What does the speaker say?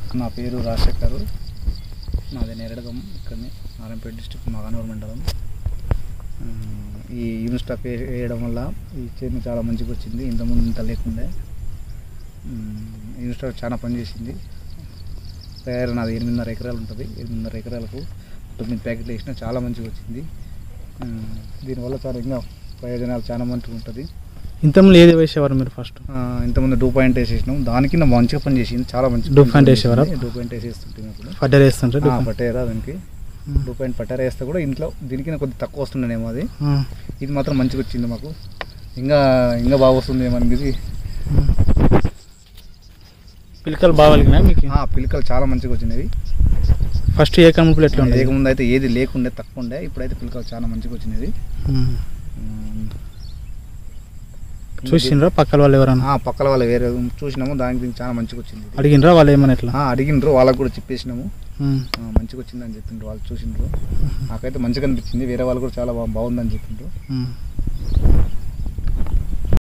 నా పేరు రాజశేఖర్ నాది నేరడగం ఇక్కడనే నారాయణపేట డిస్టిక్ మగానూరు మండలం ఆ, ఈ యూనిస్టాక్ వే- వేయడం వల్ల ఈ చేను చాలా మంచిగా వచ్చింది ఇంతకుముందు ఇంత లేకుండే యూనిస్టాక్ చాలా పనిచేసింది తయారు నాది ఎనిమిదిన్నర ఎకరాలు ఉంటుంది ఎనిమిదిన్నర ఎకరాలకు తొమ్మిది ప్యాకెట్లు వేసినా చాలా మంచిగా వచ్చింది ఆ, దీనివల్ల చాలా ఇంకా ప్రయోజనాలు చాలా మంచిగా ఉంటుంది ఇంతకుముందు ఏది వేసేవారు మీరు ఫస్ట్ ఆ, ఇంతకుముందు డూ పాయింట్ వేసేసినాం దానికి నా మంచిగా పని చేసింది చాలా మంచిగా డూ పాయింట్ వేసేవారా? డూ పాయింట్ వేసేస్తుంటే ఇప్పుడు ఫర్టర్ వేస్తుంటే ఆ, పట్టేరా దానికి డూ పాయింట్ పట్టారా వేస్తే కూడా ఇంట్లో దీనికి కొద్దిగా తక్కువ వస్తుండేమో అది ఇది మాత్రం మంచిగా వచ్చింది మాకు ఇంకా ఇంకా బాగా వస్తుంది ఏమో అనేది పిలకలు బాగా కలిగినాయి మీకు ఆ, పిలకలు చాలా మంచిగా వచ్చినవి ఫస్ట్ ఏ కంపెనీలు ఎట్లా ఉండేది లేకముందు అయితే ఏది లేకుండే తక్కువ ఉండే ఇప్పుడైతే పిలకలు చాలా మంచిగా వచ్చినది ఉమ్. ఉమ్. చూసిండ్రా పక్కల వాళ్ళు ఎవరన్నా ఆ, పక్కల వాళ్ళు వేరే చూసినాము దానికి దీనికి చాలా మంచిగా వచ్చింది ఇది. అడిగినరా వాళ్ళు ఏమన్నా ఎట్లా ఆ, అడిగినరు వాళ్ళకు కూడా చెప్పేసినాము ఉమ్. ఆ, మంచిగా వచ్చిందని చెప్పిండ్రు వాళ్ళు చూసిండ్రు నాకైతే మంచిగా అనిపించింది వేరే వాళ్ళు కూడా చాలా బా- బాగుందని చెప్పిండ్రు ఉమ్.